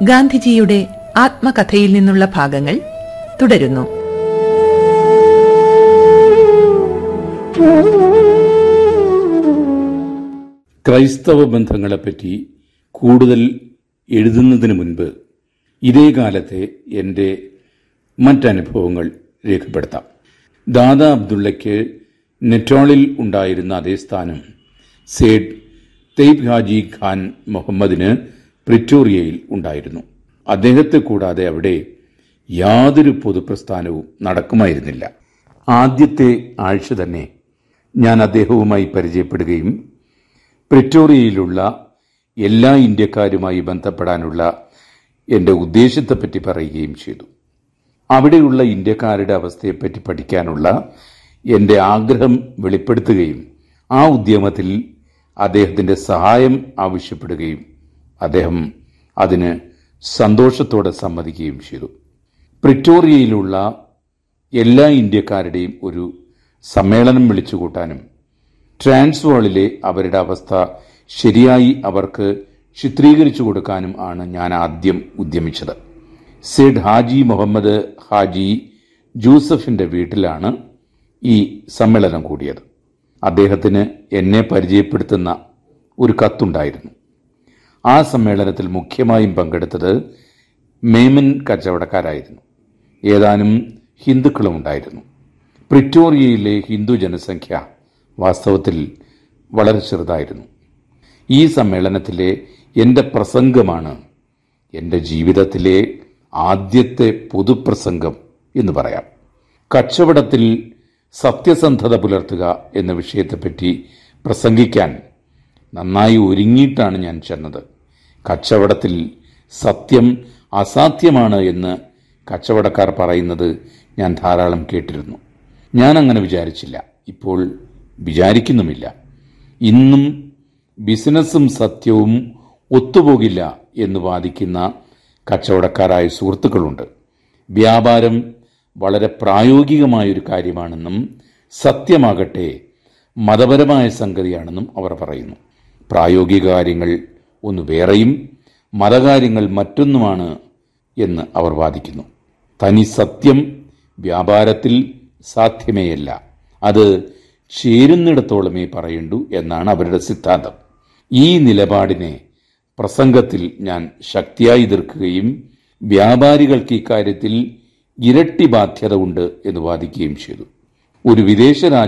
ഗാന്ധിജിയുടെ ആത്മകഥയിൽ നിന്നുള്ള ഭാഗങ്ങൾ തുടരുന്നു ക്രൈസ്തവ ബന്ധങ്ങളെപ്പറ്റി കൂടുതൽ എഴുതുന്നതിന് മുൻപ് ഇതേ കാലത്തെ എൻ്റെ മറ്റനുഭവങ്ങൾ രേഖപ്പെടുത്താം ദാദാ അബ്ദുള്ളയ്ക്ക് നെറ്റോളിൽ ഉണ്ടായിരുന്ന അതേ സ്ഥാനം സേഡ് തെയ്ബ് ഹാജി ഖാൻ മുഹമ്മദിന് പ്രിറ്റോറിയയിൽ ഉണ്ടായിരുന്നു അദ്ദേഹത്തെ കൂടാതെ അവിടെ യാതൊരു പൊതുപ്രസ്ഥാനവും നടക്കുമായിരുന്നില്ല ആദ്യത്തെ ആഴ്ച തന്നെ ഞാൻ അദ്ദേഹവുമായി പരിചയപ്പെടുകയും പ്രിറ്റോറിയയിലുള്ള എല്ലാ ഇന്ത്യക്കാരുമായി ബന്ധപ്പെടാനുള്ള എൻ്റെ ഉദ്ദേശത്തെപ്പറ്റി പറയുകയും ചെയ്തു അവിടെയുള്ള ഇന്ത്യക്കാരുടെ അവസ്ഥയെപ്പറ്റി പഠിക്കാനുള്ള എൻ്റെ ആഗ്രഹം വെളിപ്പെടുത്തുകയും ആ ഉദ്യമത്തിൽ അദ്ദേഹത്തിൻ്റെ സഹായം ആവശ്യപ്പെടുകയും അദ്ദേഹം അതിന് സന്തോഷത്തോടെ സമ്മതിക്കുകയും ചെയ്തു പ്രിറ്റോറിയയിലുള്ള എല്ലാ ഇന്ത്യക്കാരുടെയും ഒരു സമ്മേളനം വിളിച്ചുകൂട്ടാനും ട്രാൻസ്വാളിലെ അവരുടെ അവസ്ഥ ശരിയായി അവർക്ക് ചിത്രീകരിച്ചു കൊടുക്കാനും ആണ് ഞാൻ ആദ്യം ഉദ്യമിച്ചത് സെഡ് ഹാജി മുഹമ്മദ് ഹാജി ജൂസഫിന്റെ വീട്ടിലാണ് ഈ സമ്മേളനം കൂടിയത് അദ്ദേഹത്തിന് എന്നെ പരിചയപ്പെടുത്തുന്ന ഒരു കത്തുണ്ടായിരുന്നു ആ സമ്മേളനത്തിൽ മുഖ്യമായും പങ്കെടുത്തത് മേമൻ കച്ചവടക്കാരായിരുന്നു ഏതാനും ഹിന്ദുക്കളും ഉണ്ടായിരുന്നു പ്രിറ്റോറിയയിലെ ഹിന്ദു ജനസംഖ്യ വാസ്തവത്തിൽ വളരെ ചെറുതായിരുന്നു ഈ സമ്മേളനത്തിലെ എൻ്റെ പ്രസംഗമാണ് എൻ്റെ ജീവിതത്തിലെ ആദ്യത്തെ പൊതുപ്രസംഗം എന്ന് പറയാം കച്ചവടത്തിൽ സത്യസന്ധത പുലർത്തുക എന്ന വിഷയത്തെപ്പറ്റി പ്രസംഗിക്കാൻ നന്നായി ഒരുങ്ങിയിട്ടാണ് ഞാൻ ചെന്നത് കച്ചവടത്തിൽ സത്യം അസാധ്യമാണ് എന്ന് കച്ചവടക്കാർ പറയുന്നത് ഞാൻ ധാരാളം കേട്ടിരുന്നു ഞാൻ അങ്ങനെ വിചാരിച്ചില്ല ഇപ്പോൾ വിചാരിക്കുന്നുമില്ല ഇന്നും ബിസിനസ്സും സത്യവും ഒത്തുപോകില്ല എന്ന് വാദിക്കുന്ന കച്ചവടക്കാരായ സുഹൃത്തുക്കളുണ്ട് വ്യാപാരം വളരെ പ്രായോഗികമായൊരു കാര്യമാണെന്നും സത്യമാകട്ടെ മതപരമായ സംഗതിയാണെന്നും അവർ പറയുന്നു പ്രായോഗിക കാര്യങ്ങൾ ഒന്ന് വേറെയും മതകാര്യങ്ങൾ മറ്റൊന്നുമാണ് എന്ന് അവർ വാദിക്കുന്നു തനി സത്യം വ്യാപാരത്തിൽ സാധ്യമേയല്ല അത് ചേരുന്നിടത്തോളമേ പറയണ്ടു എന്നാണ് അവരുടെ സിദ്ധാന്തം ഈ നിലപാടിനെ പ്രസംഗത്തിൽ ഞാൻ ശക്തിയായി എതിർക്കുകയും വ്യാപാരികൾക്ക് ഇക്കാര്യത്തിൽ ഇരട്ടി ബാധ്യത ഉണ്ട് എന്ന് വാദിക്കുകയും ചെയ്തു ഒരു വിദേശ